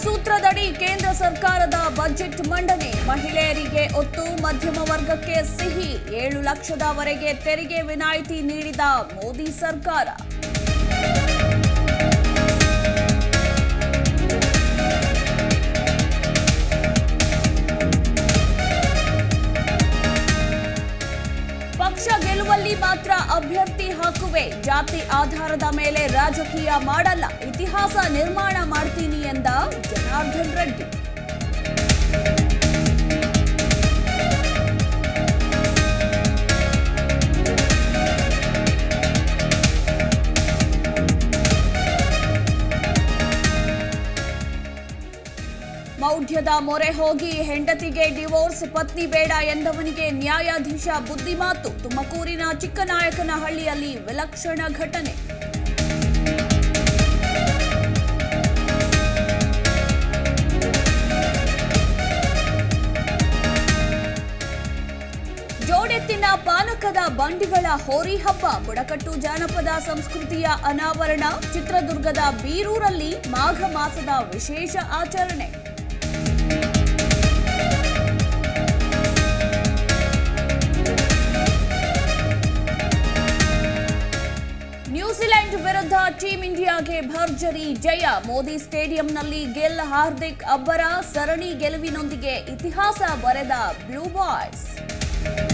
ಸೂತ್ರದಡಿ ಕೇಂದ್ರ ಸರ್ಕಾರದ ಬಜೆಟ್ ಮಂಡನೆ ಮಹಿಳೆಯರಿಗೆ ಒತ್ತು ಮಧ್ಯಮ ವರ್ಗಕ್ಕೆ ಸಿಹಿ ಏಳು ಲಕ್ಷದವರೆಗೆ ತೆರಿಗೆ ವಿನಾಯಿತಿ ನೀಡಿದ ಮೋದಿ ಸರ್ಕಾರ ಪಕ್ಷ ಗೆಲ್ಲುವಲ್ಲಿ ಮಾತ್ರ ಅಭ್ಯರ್ಥಿ ಹಾಕುವೆ ಜಾತಿ ಆಧಾರದ ಮೇಲೆ ರಾಜಕೀಯ ಮಾಡಲ್ಲ ಇತಿಹಾಸ ನಿರ್ಮಾಣ ಮಾಡ್ತೀನಿ ಎಂದ ಜನಾರ್ದನ್ ರೆಡ್ಡಿ ಮೌಢ್ಯದ ಮೊರೆ ಹೋಗಿ ಹೆಂಡತಿಗೆ ಡಿವೋರ್ಸ್ ಪತ್ನಿ ಬೇಡ ಎಂದವನಿಗೆ ನ್ಯಾಯಾಧೀಶ ಬುದ್ಧಿಮಾತು ತುಮಕೂರಿನ ಚಿಕ್ಕನಾಯಕನಹಳ್ಳಿಯಲ್ಲಿ ವಿಲಕ್ಷಣ ಘಟನೆ ಜೋಡೆತ್ತಿನ ಪಾನಕದ ಬಂಡಿಗಳ ಹೋರಿ ಹಬ್ಬ ಬುಡಕಟ್ಟು ಜಾನಪದ ಸಂಸ್ಕೃತಿಯ ಅನಾವರಣ ಚಿತ್ರದುರ್ಗದ ಬೀರೂರಲ್ಲಿ ಮಾಘ ಮಾಸದ ವಿಶೇಷ ಆಚರಣೆ ನ್ಯೂಜಿಲೆಂಡ್ ವಿರುದ್ಧ ಟೀಂ ಇಂಡಿಯಾಗೆ ಭರ್ಜರಿ ಜಯ ಮೋದಿ ಸ್ಟೇಡಿಯಂನಲ್ಲಿ ಗೆಲ್ ಹಾರ್ದಿಕ್ ಅಬ್ಬರ ಸರಣಿ ಗೆಲುವಿನೊಂದಿಗೆ ಇತಿಹಾಸ ಬರೆದ ಬ್ಲೂ ಬಾಯ್ಸ್